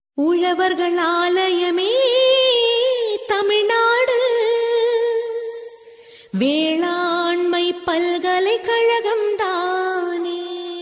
உழவர்கள் ஆலயமே தமிழ்நாடு வேளாண்மை பல்கலைக்கழகம் தானே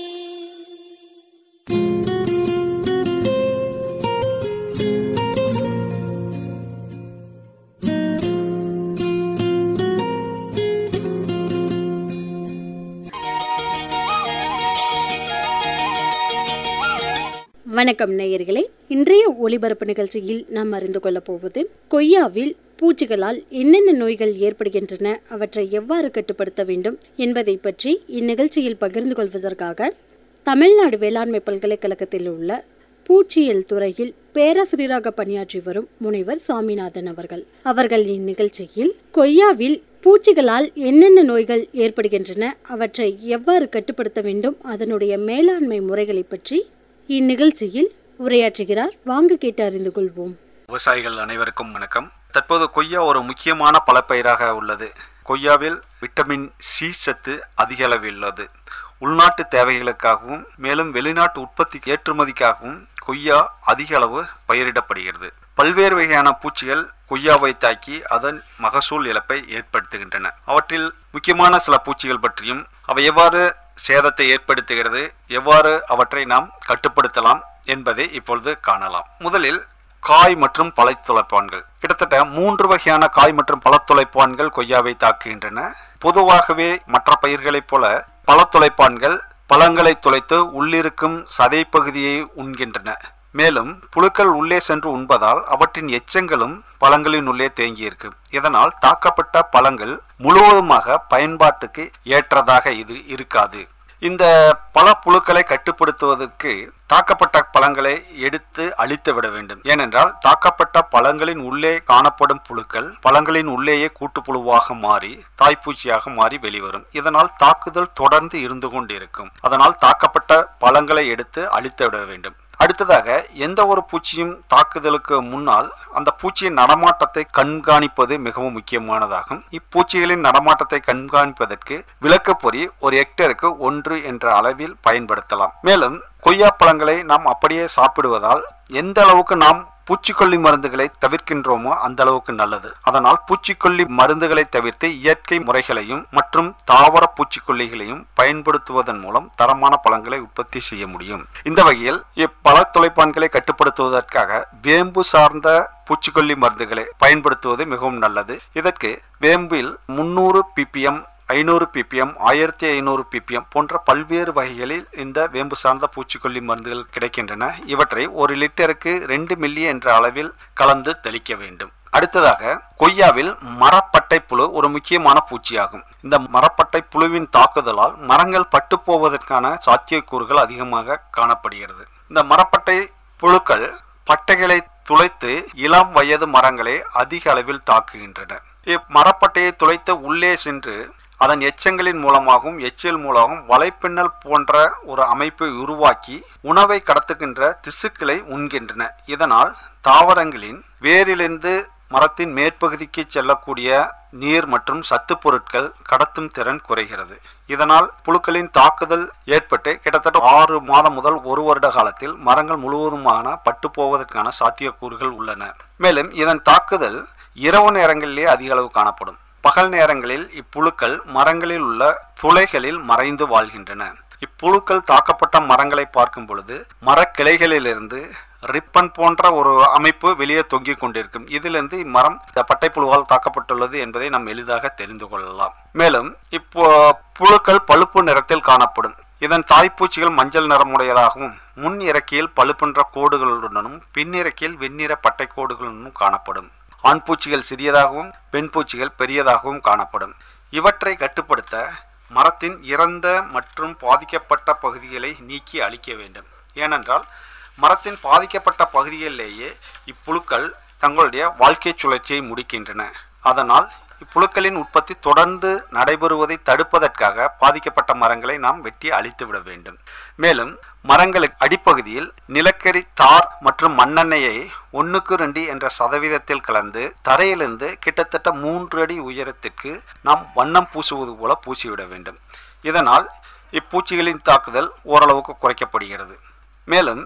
வணக்கம் நேயர்களே இன்றைய ஒளிபரப்பு நிகழ்ச்சியில் நாம் அறிந்து கொள்ளப் போவது கொய்யாவில் பூச்சிகளால் என்னென்ன நோய்கள் ஏற்படுகின்றன அவற்றை எவ்வாறு கட்டுப்படுத்த வேண்டும் என்பதை பற்றி இந்நிகழ்ச்சியில் பகிர்ந்து கொள்வதற்காக தமிழ்நாடு வேளாண்மை பல்கலைக்கழகத்தில் உள்ள பூச்சியியல் துறையில் பேராசிரியராக பணியாற்றி வரும் முனைவர் சாமிநாதன் அவர்கள் அவர்கள் இந்நிகழ்ச்சியில் கொய்யாவில் பூச்சிகளால் என்னென்ன நோய்கள் ஏற்படுகின்றன அவற்றை எவ்வாறு கட்டுப்படுத்த வேண்டும் அதனுடைய மேலாண்மை முறைகளை பற்றி இந்நிகழ்ச்சியில் உரையாற்றுகிறார் வாங்க கேட்டு அறிந்து கொள்வோம் விவசாயிகள் அனைவருக்கும் வணக்கம் தற்போது கொய்யா ஒரு முக்கியமான பலப்பயிராக உள்ளது கொய்யாவில் விட்டமின் சி சத்து அதிக அளவில் உள்ளது உள்நாட்டு தேவைகளுக்காகவும் மேலும் வெளிநாட்டு உற்பத்தி ஏற்றுமதிக்காகவும் கொய்யா அதிக அளவு பயிரிடப்படுகிறது பல்வேறு வகையான பூச்சிகள் கொய்யாவை தாக்கி அதன் மகசூல் இழப்பை ஏற்படுத்துகின்றன அவற்றில் முக்கியமான சில பூச்சிகள் பற்றியும் அவை எவ்வாறு சேதத்தை ஏற்படுத்துகிறது எவ்வாறு அவற்றை நாம் கட்டுப்படுத்தலாம் என்பதை இப்பொழுது காணலாம் முதலில் காய் மற்றும் பழத்துளைப்பான்கள் கிட்டத்தட்ட மூன்று வகையான காய் மற்றும் பழத்துளைப்பான்கள் கொய்யாவை தாக்குகின்றன பொதுவாகவே மற்ற பயிர்களைப் போல பழத்துளைப்பான்கள் பழங்களை துளைத்து உள்ளிருக்கும் சதை பகுதியை உண்கின்றன மேலும் புழுக்கள் உள்ளே சென்று உண்பதால் அவற்றின் எச்சங்களும் பழங்களின் உள்ளே தேங்கியிருக்கும் இதனால் தாக்கப்பட்ட பழங்கள் முழுவதுமாக பயன்பாட்டுக்கு ஏற்றதாக இது இருக்காது இந்த பல புழுக்களை கட்டுப்படுத்துவதற்கு தாக்கப்பட்ட பழங்களை எடுத்து அழித்து விட வேண்டும் ஏனென்றால் தாக்கப்பட்ட பழங்களின் உள்ளே காணப்படும் புழுக்கள் பழங்களின் உள்ளேயே கூட்டுப்புழுவாக மாறி தாய்ப்பூச்சியாக மாறி வெளிவரும் இதனால் தாக்குதல் தொடர்ந்து இருந்து கொண்டிருக்கும் அதனால் தாக்கப்பட்ட பழங்களை எடுத்து அழித்து விட வேண்டும் அடுத்ததாக எந்த ஒரு பூச்சியும் தாக்குதலுக்கு முன்னால் அந்த பூச்சியின் நடமாட்டத்தை கண்காணிப்பது மிகவும் முக்கியமானதாகும் இப்பூச்சிகளின் நடமாட்டத்தை கண்காணிப்பதற்கு விளக்கப்பொறி ஒரு ஹெக்டருக்கு ஒன்று என்ற அளவில் பயன்படுத்தலாம் மேலும் கொய்யா பழங்களை நாம் அப்படியே சாப்பிடுவதால் எந்த அளவுக்கு நாம் பூச்சிக்கொல்லி மருந்துகளை தவிர்க்கின்றோமோ அந்த அளவுக்கு நல்லது அதனால் பூச்சிக்கொல்லி மருந்துகளை தவிர்த்து இயற்கை முறைகளையும் மற்றும் தாவர பூச்சிக்கொல்லிகளையும் பயன்படுத்துவதன் மூலம் தரமான பழங்களை உற்பத்தி செய்ய முடியும் இந்த வகையில் இப்பழ துளைப்பான்களை கட்டுப்படுத்துவதற்காக வேம்பு சார்ந்த பூச்சிக்கொல்லி மருந்துகளை பயன்படுத்துவது மிகவும் நல்லது இதற்கு வேம்பில் முன்னூறு பிபிஎம் ஐநூறு பிபிஎம் ஆயிரத்தி ஐநூறு பிபிஎம் போன்ற பல்வேறு வகைகளில் இந்த வேம்பு சார்ந்த பூச்சிக்கொல்லி மருந்துகள் கிடைக்கின்றன இவற்றை ஒரு லிட்டருக்கு ரெண்டு மில்லி என்ற அளவில் கலந்து தெளிக்க வேண்டும் அடுத்ததாக கொய்யாவில் மரப்பட்டை புழு ஒரு முக்கியமான பூச்சியாகும் இந்த மரப்பட்டை புழுவின் தாக்குதலால் மரங்கள் பட்டு போவதற்கான சாத்தியக்கூறுகள் அதிகமாக காணப்படுகிறது இந்த மரப்பட்டை புழுக்கள் பட்டைகளை துளைத்து இளம் வயது மரங்களை அதிக அளவில் தாக்குகின்றன இம்மரப்பட்டையை துளைத்து உள்ளே சென்று அதன் எச்சங்களின் மூலமாகவும் எச்சில் மூலமாகவும் வலைப்பின்னல் போன்ற ஒரு அமைப்பை உருவாக்கி உணவை கடத்துகின்ற திசுக்களை உண்கின்றன இதனால் தாவரங்களின் வேரிலிருந்து மரத்தின் மேற்பகுதிக்கு செல்லக்கூடிய நீர் மற்றும் சத்து பொருட்கள் கடத்தும் திறன் குறைகிறது இதனால் புழுக்களின் தாக்குதல் ஏற்பட்டு கிட்டத்தட்ட ஆறு மாதம் முதல் ஒரு வருட காலத்தில் மரங்கள் முழுவதுமான பட்டு போவதற்கான சாத்தியக்கூறுகள் உள்ளன மேலும் இதன் தாக்குதல் இரவு நேரங்களிலே அதிக அளவு காணப்படும் பகல் நேரங்களில் இப்புழுக்கள் மரங்களில் உள்ள துளைகளில் மறைந்து வாழ்கின்றன இப்புழுக்கள் தாக்கப்பட்ட மரங்களை பார்க்கும் பொழுது மரக்கிளைகளிலிருந்து ரிப்பன் போன்ற ஒரு அமைப்பு வெளியே தொங்கிக் கொண்டிருக்கும் இதிலிருந்து இம்மரம் இந்த பட்டைப்புழுவால் தாக்கப்பட்டுள்ளது என்பதை நாம் எளிதாக தெரிந்து கொள்ளலாம் மேலும் இப்போ புழுக்கள் பழுப்பு நிறத்தில் காணப்படும் இதன் தாய்ப்பூச்சிகள் மஞ்சள் நிறமுடையதாகவும் முன் இறக்கியில் பழுப்பென்ற கோடுகளுடனும் பின்னிறக்கியில் வெண்ணிற பட்டை கோடுகளுடனும் காணப்படும் ஆண் பூச்சிகள் சிறியதாகவும் பெண் பூச்சிகள் பெரியதாகவும் காணப்படும் இவற்றை கட்டுப்படுத்த மரத்தின் இறந்த மற்றும் பாதிக்கப்பட்ட பகுதிகளை நீக்கி அழிக்க வேண்டும் ஏனென்றால் மரத்தின் பாதிக்கப்பட்ட பகுதிகளிலேயே இப்புழுக்கள் தங்களுடைய வாழ்க்கை சுழற்சியை முடிக்கின்றன அதனால் இப்புழுக்களின் உற்பத்தி தொடர்ந்து நடைபெறுவதை தடுப்பதற்காக பாதிக்கப்பட்ட மரங்களை நாம் வெட்டி அழித்து விட வேண்டும் மேலும் மரங்களுக்கு அடிப்பகுதியில் நிலக்கரி தார் மற்றும் மண்ணெண்ணெயை ஒன்றுக்கு ரெண்டு என்ற சதவீதத்தில் கலந்து தரையிலிருந்து கிட்டத்தட்ட மூன்று அடி உயரத்திற்கு நாம் வண்ணம் பூசுவது போல பூசிவிட வேண்டும் இதனால் இப்பூச்சிகளின் தாக்குதல் ஓரளவுக்கு குறைக்கப்படுகிறது மேலும்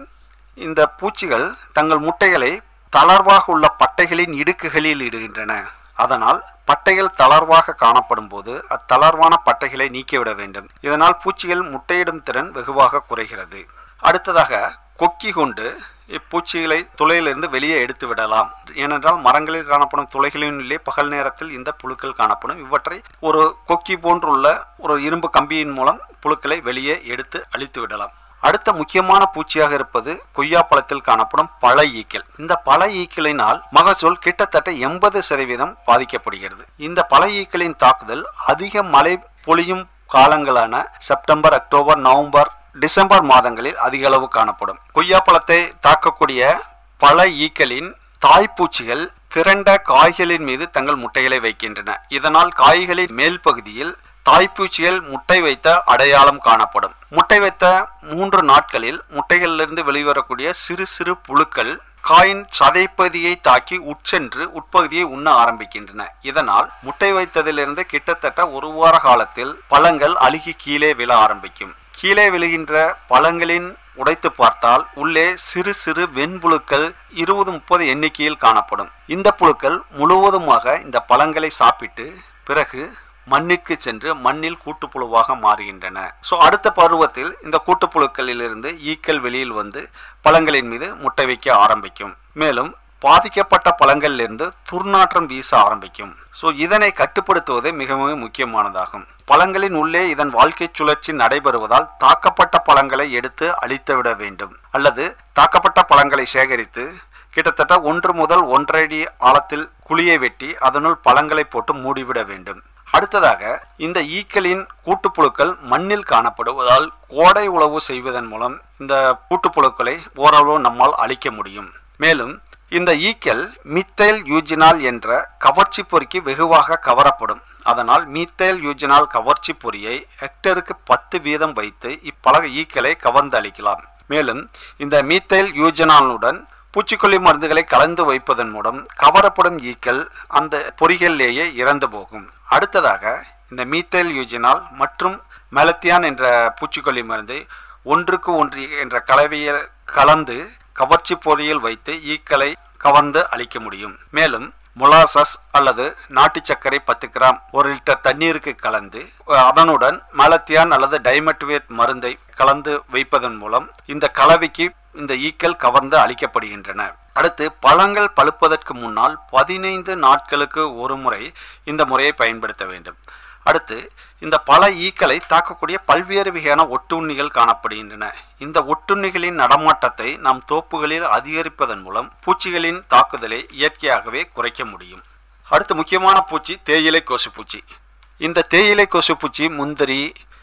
இந்த பூச்சிகள் தங்கள் முட்டைகளை தளர்வாக உள்ள பட்டைகளின் இடுக்குகளில் இடுகின்றன அதனால் பட்டைகள் தளர்வாக காணப்படும் போது அத்தளர்வான பட்டைகளை நீக்கிவிட வேண்டும் இதனால் பூச்சிகள் முட்டையிடும் திறன் வெகுவாக குறைகிறது அடுத்ததாக கொக்கி கொண்டு இப்பூச்சிகளை துளையிலிருந்து வெளியே எடுத்து விடலாம் ஏனென்றால் மரங்களில் காணப்படும் துளைகளினுள்ளே பகல் நேரத்தில் இந்த புழுக்கள் காணப்படும் இவற்றை ஒரு கொக்கி போன்றுள்ள ஒரு இரும்பு கம்பியின் மூலம் புழுக்களை வெளியே எடுத்து அழித்து விடலாம் அடுத்த முக்கியமான பூச்சியாக இருப்பது கொய்யாப்பழத்தில் காணப்படும் பழ ஈக்கள் இந்த பழ ஈக்களினால் மகசூல் கிட்டத்தட்ட எண்பது சதவீதம் பாதிக்கப்படுகிறது இந்த பழ ஈக்களின் தாக்குதல் அதிக மழை பொழியும் காலங்களான செப்டம்பர் அக்டோபர் நவம்பர் டிசம்பர் மாதங்களில் அதிக அளவு காணப்படும் கொய்யாப்பழத்தை தாக்கக்கூடிய பல ஈக்களின் தாய்ப்பூச்சிகள் திரண்ட காய்களின் மீது தங்கள் முட்டைகளை வைக்கின்றன இதனால் காய்களின் மேல் பகுதியில் தாய்ப்பூச்சிகள் முட்டை வைத்த அடையாளம் காணப்படும் முட்டை வைத்த மூன்று நாட்களில் முட்டைகளிலிருந்து வெளிவரக்கூடிய சிறு சிறு புழுக்கள் காயின் சதைப்பகுதியை தாக்கி உட்சென்று உட்பகுதியை உண்ண ஆரம்பிக்கின்றன இதனால் முட்டை வைத்ததிலிருந்து கிட்டத்தட்ட ஒரு வார காலத்தில் பழங்கள் அழுகி கீழே விழ ஆரம்பிக்கும் கீழே விழுகின்ற பழங்களின் உடைத்து பார்த்தால் உள்ளே சிறு சிறு வெண்புழுக்கள் இருபது முப்பது எண்ணிக்கையில் காணப்படும் இந்த புழுக்கள் முழுவதுமாக இந்த பழங்களை சாப்பிட்டு பிறகு மண்ணிற்கு சென்று மண்ணில் கூட்டுப்புழுவாக மாறுகின்றன ஸோ அடுத்த பருவத்தில் இந்த கூட்டுப்புழுக்களிலிருந்து ஈக்கள் வெளியில் வந்து பழங்களின் மீது முட்டை வைக்க ஆரம்பிக்கும் மேலும் பாதிக்கப்பட்ட பழங்களிலிருந்து துர்நாற்றம் வீச ஆரம்பிக்கும் ஸோ இதனை கட்டுப்படுத்துவது மிக மிக முக்கியமானதாகும் பழங்களின் உள்ளே இதன் வாழ்க்கை சுழற்சி நடைபெறுவதால் தாக்கப்பட்ட பழங்களை எடுத்து அழித்துவிட வேண்டும் அல்லது தாக்கப்பட்ட பழங்களை சேகரித்து கிட்டத்தட்ட ஒன்று முதல் ஒன்றரை அடி ஆழத்தில் குழியை வெட்டி அதனுள் பழங்களை போட்டு மூடிவிட வேண்டும் அடுத்ததாக இந்த ஈக்களின் கூட்டுப்புழுக்கள் மண்ணில் காணப்படுவதால் கோடை உழவு செய்வதன் மூலம் இந்த கூட்டுப்புழுக்களை ஓரளவு நம்மால் அழிக்க முடியும் மேலும் இந்த ஈக்கள் மித்தைல் யூஜினால் என்ற கவர்ச்சி பொறிக்கு வெகுவாக கவரப்படும் அதனால் மீத்தேல் யூஜினால் கவர்ச்சி பொறியை ஹெக்டருக்கு பத்து வீதம் வைத்து இப்பழக ஈக்களை கவர்ந்து அளிக்கலாம் மேலும் இந்த மீத்தேல் யூஜினாலுடன் பூச்சிக்கொல்லி மருந்துகளை கலந்து வைப்பதன் மூலம் கவரப்படும் ஈக்கள் அந்த பொறிகளிலேயே இறந்து போகும் அடுத்ததாக இந்த மீத்தேல் யூஜினால் மற்றும் மெலத்தியான் என்ற பூச்சிக்கொல்லி மருந்தை ஒன்றுக்கு ஒன்று என்ற கலவையை கலந்து கவர்ச்சி பொறியில் வைத்து ஈக்களை கவர்ந்து அழிக்க முடியும் மேலும் மொலாசஸ் அல்லது நாட்டு சர்க்கரை பத்து கிராம் ஒரு லிட்டர் தண்ணீருக்கு கலந்து அதனுடன் மலத்தியான் அல்லது டைமெட்வேட் மருந்தை கலந்து வைப்பதன் மூலம் இந்த கலவைக்கு இந்த ஈக்கள் கவர்ந்து அழிக்கப்படுகின்றன அடுத்து பழங்கள் பழுப்பதற்கு முன்னால் பதினைந்து நாட்களுக்கு ஒரு முறை இந்த முறையை பயன்படுத்த வேண்டும் அடுத்து இந்த பல ஈக்களை தாக்கக்கூடிய பல்வேறு வகையான ஒட்டுண்ணிகள் காணப்படுகின்றன இந்த ஒட்டுண்ணிகளின் நடமாட்டத்தை நாம் தோப்புகளில் அதிகரிப்பதன் மூலம் பூச்சிகளின் தாக்குதலை இயற்கையாகவே குறைக்க முடியும் அடுத்து முக்கியமான பூச்சி தேயிலை கொசுப்பூச்சி இந்த தேயிலை கொசுப்பூச்சி முந்திரி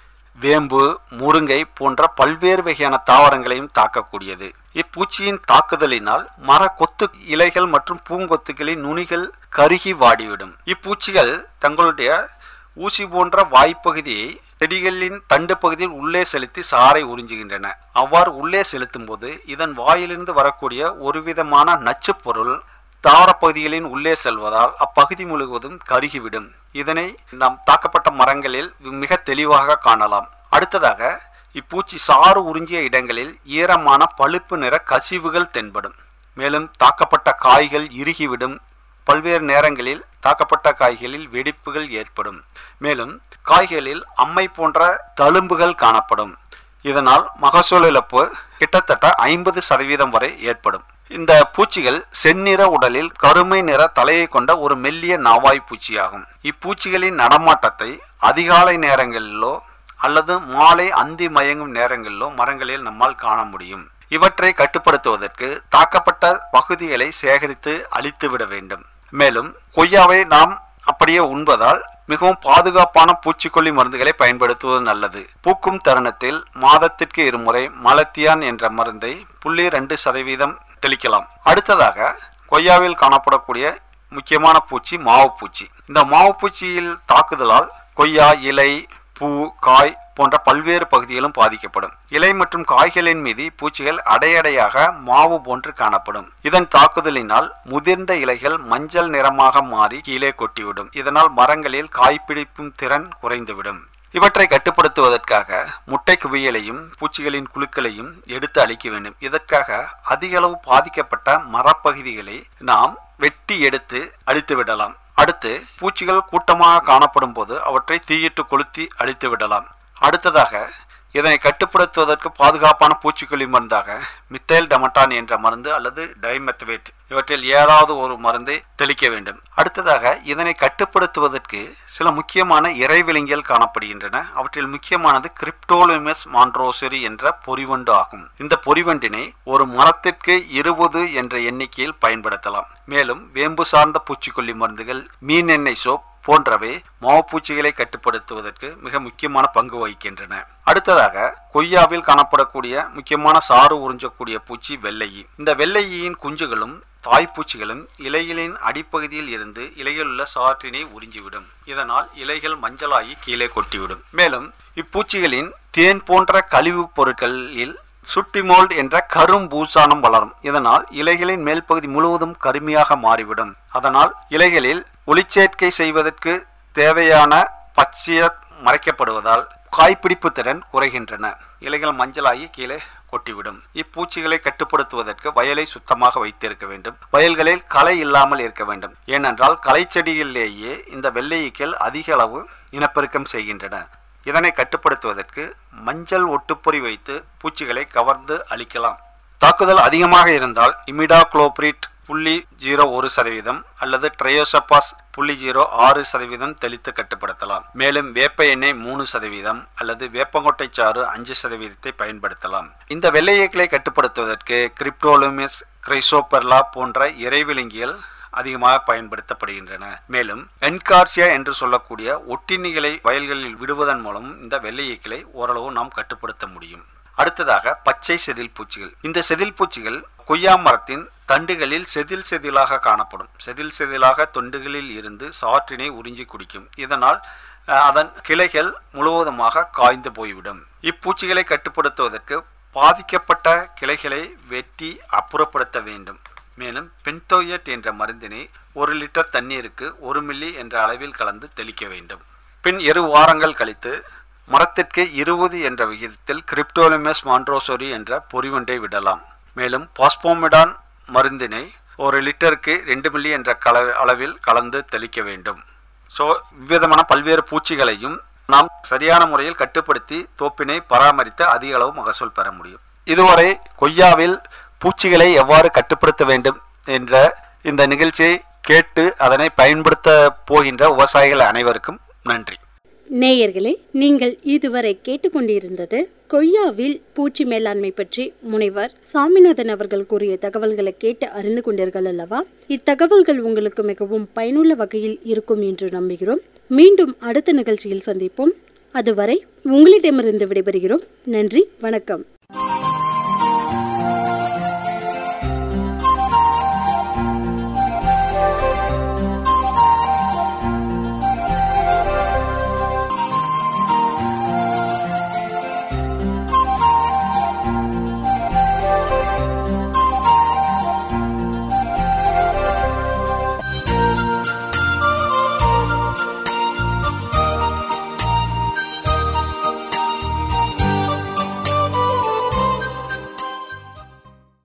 வேம்பு முருங்கை போன்ற பல்வேறு வகையான தாவரங்களையும் தாக்கக்கூடியது இப்பூச்சியின் தாக்குதலினால் மர கொத்து இலைகள் மற்றும் பூங்கொத்துகளின் நுனிகள் கருகி வாடிவிடும் இப்பூச்சிகள் தங்களுடைய ஊசி போன்ற வாய்ப்பகுதியை செடிகளின் தண்டு பகுதியில் உள்ளே செலுத்தி சாறை உறிஞ்சுகின்றன அவ்வாறு உள்ளே செலுத்தும் போது இதன் வாயிலிருந்து வரக்கூடிய ஒரு விதமான நச்சுப் பொருள் தாவரப்பகுதிகளின் உள்ளே செல்வதால் அப்பகுதி முழுவதும் கருகிவிடும் இதனை நாம் தாக்கப்பட்ட மரங்களில் மிக தெளிவாக காணலாம் அடுத்ததாக இப்பூச்சி சாறு உறிஞ்சிய இடங்களில் ஈரமான பழுப்பு நிற கசிவுகள் தென்படும் மேலும் தாக்கப்பட்ட காய்கள் இறுகிவிடும் பல்வேறு நேரங்களில் தாக்கப்பட்ட காய்களில் வெடிப்புகள் ஏற்படும் மேலும் காய்களில் அம்மை போன்ற தழும்புகள் காணப்படும் இதனால் மகசூல் இழப்பு கிட்டத்தட்ட ஐம்பது சதவீதம் வரை ஏற்படும் இந்த பூச்சிகள் செந்நிற உடலில் கருமை நிற தலையை கொண்ட ஒரு மெல்லிய நாவாய் பூச்சியாகும் இப்பூச்சிகளின் நடமாட்டத்தை அதிகாலை நேரங்களிலோ அல்லது மாலை அந்தி மயங்கும் நேரங்களிலோ மரங்களில் நம்மால் காண முடியும் இவற்றை கட்டுப்படுத்துவதற்கு தாக்கப்பட்ட பகுதிகளை சேகரித்து அழித்து விட வேண்டும் மேலும் கொய்யாவை நாம் அப்படியே உண்பதால் மிகவும் பாதுகாப்பான பூச்சிக்கொல்லி மருந்துகளை பயன்படுத்துவது நல்லது பூக்கும் தருணத்தில் மாதத்திற்கு இருமுறை மலத்தியான் என்ற மருந்தை புள்ளி ரெண்டு சதவீதம் தெளிக்கலாம் அடுத்ததாக கொய்யாவில் காணப்படக்கூடிய முக்கியமான பூச்சி மாவு பூச்சி இந்த மாவு பூச்சியில் தாக்குதலால் கொய்யா இலை பூ காய் போன்ற பல்வேறு பகுதிகளும் பாதிக்கப்படும் இலை மற்றும் காய்களின் மீது பூச்சிகள் அடையடையாக மாவு போன்று காணப்படும் இதன் தாக்குதலினால் முதிர்ந்த இலைகள் மஞ்சள் நிறமாக மாறி கீழே கொட்டிவிடும் இதனால் மரங்களில் காய்பிடிப்பும் திறன் குறைந்துவிடும் இவற்றை கட்டுப்படுத்துவதற்காக முட்டை குவியலையும் பூச்சிகளின் குழுக்களையும் எடுத்து அழிக்க வேண்டும் இதற்காக அதிக அளவு பாதிக்கப்பட்ட மரப்பகுதிகளை நாம் வெட்டி எடுத்து அழித்து விடலாம் அடுத்து பூச்சிகள் கூட்டமாக காணப்படும் போது அவற்றை தீயிட்டு கொளுத்தி அழித்து விடலாம் அடுத்ததாக இதனை கட்டுப்படுத்துவதற்கு பாதுகாப்பான பூச்சிக்கொல்லி மருந்தாக மித்தைல் டமட்டான் என்ற மருந்து அல்லது டைமெத்தவேட் இவற்றில் ஏதாவது ஒரு மருந்தை தெளிக்க வேண்டும் அடுத்ததாக இதனை கட்டுப்படுத்துவதற்கு சில முக்கியமான இறைவிலங்கியல் காணப்படுகின்றன அவற்றில் முக்கியமானது கிரிப்டோலிமஸ் மாண்ட்ரோசரி என்ற பொறிவண்டு ஆகும் இந்த பொறிவண்டினை ஒரு மரத்திற்கு இருபது என்ற எண்ணிக்கையில் பயன்படுத்தலாம் மேலும் வேம்பு சார்ந்த பூச்சிக்கொல்லி மருந்துகள் மீன் எண்ணெய் சோப் போன்றவை மாவுப்பூச்சிகளை கட்டுப்படுத்துவதற்கு மிக முக்கியமான பங்கு வகிக்கின்றன அடுத்ததாக கொய்யாவில் காணப்படக்கூடிய முக்கியமான சாறு உறிஞ்சக்கூடிய பூச்சி வெள்ளையி இந்த வெள்ளையின் குஞ்சுகளும் தாய்ப்பூச்சிகளும் இலைகளின் அடிப்பகுதியில் இருந்து இலையில் உள்ள சாற்றினை உறிஞ்சிவிடும் இதனால் இலைகள் மஞ்சளாகி கீழே கொட்டிவிடும் மேலும் இப்பூச்சிகளின் தேன் போன்ற கழிவுப் பொருட்களில் சுட்டிமோல்ட் என்ற கரும் பூசானம் வளரும் இதனால் இலைகளின் மேல் பகுதி முழுவதும் கருமையாக மாறிவிடும் அதனால் இலைகளில் ஒளிச்சேர்க்கை செய்வதற்கு தேவையான பச்சைய மறைக்கப்படுவதால் காய்பிடிப்பு திறன் குறைகின்றன இலைகள் மஞ்சளாகி கீழே கொட்டிவிடும் இப்பூச்சிகளை கட்டுப்படுத்துவதற்கு வயலை சுத்தமாக வைத்திருக்க வேண்டும் வயல்களில் களை இல்லாமல் இருக்க வேண்டும் ஏனென்றால் களை செடிகளிலேயே இந்த வெள்ளையீக்கள் அதிக அளவு இனப்பெருக்கம் செய்கின்றன இதனை கட்டுப்படுத்துவதற்கு மஞ்சள் ஒட்டுப்பொறி வைத்து பூச்சிகளை கவர்ந்து அழிக்கலாம் தாக்குதல் அதிகமாக இருந்தால் இமிடா குளோப்ரிட் புள்ளி ஜீரோ ஒரு சதவீதம் அல்லது ட்ரையோசப்பாஸ் புள்ளி ஜீரோ ஆறு சதவீதம் தெளித்து கட்டுப்படுத்தலாம் மேலும் வேப்ப எண்ணெய் மூணு சதவீதம் அல்லது வேப்பங்கொட்டை சாறு அஞ்சு சதவீதத்தை பயன்படுத்தலாம் இந்த வெள்ளையீக்களை கட்டுப்படுத்துவதற்கு கிரிப்டோலுமிஸ் கிரைசோபெர்லா போன்ற இறைவிலங்கியல் அதிகமாக பயன்படுத்தப்படுகின்றன மேலும் என்கார்சியா என்று சொல்லக்கூடிய ஒட்டினிகளை வயல்களில் விடுவதன் மூலம் இந்த வெள்ளையீக்களை ஓரளவு நாம் கட்டுப்படுத்த முடியும் அடுத்ததாக பச்சை செதில் பூச்சிகள் இந்த செதில் பூச்சிகள் கொய்யா மரத்தின் தண்டுகளில் செதில் செதிலாக காணப்படும் செதில் செதிலாக தொண்டுகளில் இருந்து சாற்றினை உறிஞ்சி குடிக்கும் இதனால் அஹ், அதன் கிளைகள் முழுவதுமாக காய்ந்து போய்விடும் இப்பூச்சிகளை கட்டுப்படுத்துவதற்கு பாதிக்கப்பட்ட கிளைகளை வெட்டி அப்புறப்படுத்த வேண்டும் மேலும் பென்தோயட் என்ற மருந்தினை ஒரு லிட்டர் தண்ணீருக்கு ஒரு மில்லி என்ற அளவில் கலந்து தெளிக்க வேண்டும் பின் இரு வாரங்கள் கழித்து மரத்திற்கு இருபது என்ற விகிதத்தில் கிரிப்டோலிமஸ் மாண்ட்ரோசோரி என்ற பொறிவண்டை விடலாம் மேலும் பாஸ்போமிடான் மருந்தினை ஒரு லிட்டருக்கு ரெண்டு மில்லி என்ற கல அளவில் கலந்து தெளிக்க வேண்டும் ஸோ இவ்விதமான பல்வேறு பூச்சிகளையும் நாம் சரியான முறையில் கட்டுப்படுத்தி தோப்பினை பராமரித்து அதிக அளவு மகசூல் பெற முடியும் இதுவரை கொய்யாவில் பூச்சிகளை எவ்வாறு கட்டுப்படுத்த வேண்டும் என்ற இந்த நிகழ்ச்சியை கேட்டு அதனை பயன்படுத்த போகின்ற விவசாயிகள் அனைவருக்கும் நன்றி நேயர்களே நீங்கள் இதுவரை கேட்டுக்கொண்டிருந்தது கொய்யாவில் பூச்சி மேலாண்மை பற்றி முனைவர் சாமிநாதன் அவர்கள் கூறிய தகவல்களை கேட்டு அறிந்து கொண்டீர்கள் அல்லவா இத்தகவல்கள் உங்களுக்கு மிகவும் பயனுள்ள வகையில் இருக்கும் என்று நம்புகிறோம் மீண்டும் அடுத்த நிகழ்ச்சியில் சந்திப்போம் அதுவரை உங்களிடமிருந்து விடைபெறுகிறோம் நன்றி வணக்கம்